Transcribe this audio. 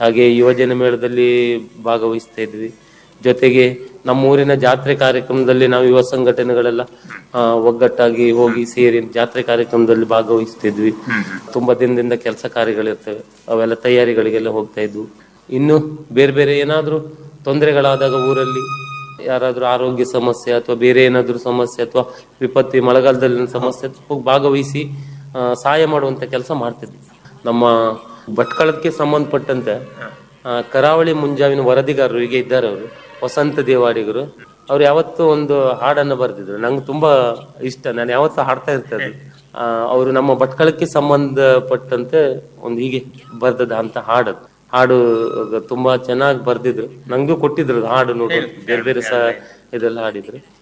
ಹಾಗೆ ಯುವಜನ ಮೇಳದಲ್ಲಿ ಭಾಗವಹಿಸ್ತಾ ಇದ್ವಿ ಜೊತೆಗೆ ನಮ್ಮೂರಿನ ಜಾತ್ರೆ ಕಾರ್ಯಕ್ರಮದಲ್ಲಿ ನಾವು ಯುವ ಸಂಘಟನೆಗಳೆಲ್ಲ ಆ, ಒಗ್ಗಟ್ಟಾಗಿ ಹೋಗಿ ಸೇರಿ ಜಾತ್ರೆ ಕಾರ್ಯಕ್ರಮದಲ್ಲಿ ಭಾಗವಹಿಸ್ತಿದ್ವಿ ತುಂಬಾ ದಿನದಿಂದ ಕೆಲಸ ಕಾರ್ಯಗಳಿರ್ತವೆ ಅವೆಲ್ಲ ತಯಾರಿಗಳಿಗೆಲ್ಲ ಹೋಗ್ತಾ ಇದ್ವು ಇನ್ನು ಬೇರೆ ಬೇರೆ ಏನಾದ್ರೂ ತೊಂದರೆಗಳಾದಾಗ ಊರಲ್ಲಿ ಯಾರಾದ್ರೂ ಆರೋಗ್ಯ ಸಮಸ್ಯೆ ಅಥವಾ ಬೇರೆ ಏನಾದ್ರೂ ಸಮಸ್ಯೆ ಅಥವಾ ವಿಪತ್ತಿ ಮಳೆಗಾಲದಲ್ಲಿ ಸಮಸ್ಯೆ ಹೋಗಿ ಭಾಗವಹಿಸಿ ಆ, ಸಹಾಯ ಮಾಡುವಂತ ಕೆಲಸ ಮಾಡ್ತಿದ್ವಿ ನಮ್ಮ ಭಟ್ಕಳಕ್ಕೆ ಸಂಬಂಧಪಟ್ಟಂತೆ ಆ, ಕರಾವಳಿ ಮುಂಜಾವಿನ ವರದಿಗಾರರು ಈಗ ಇದ್ದಾರೆ ಅವರು ವಸಂತ ದೇವಾಡಿಗರು ಅವ್ರು ಯಾವತ್ತೂ ಒಂದು ಹಾಡನ್ನು ಬರೆದಿದ್ರು ನಂಗೆ ತುಂಬಾ ಇಷ್ಟ ನಾನು ಯಾವತ್ತೂ ಹಾಡ್ತಾ ಇರ್ತದೆ ಅವರು ನಮ್ಮ ಭಟ್ಕಳಕ್ಕೆ ಸಂಬಂಧಪಟ್ಟಂತೆ ಒಂದು ಹೀಗೆ ಬರ್ದದ ಅಂತ ಹಾಡು ಹಾಡು ತುಂಬಾ ಚೆನ್ನಾಗಿ ಬರ್ದಿದ್ರು ನಂಗೂ ಕೊಟ್ಟಿದ್ರು ಅದು ಹಾಡು ನೋಡಿ ಬೇರೆ ಬೇರೆ ಸಹ ಇದೆಲ್ಲ ಹಾಡಿದ್ರು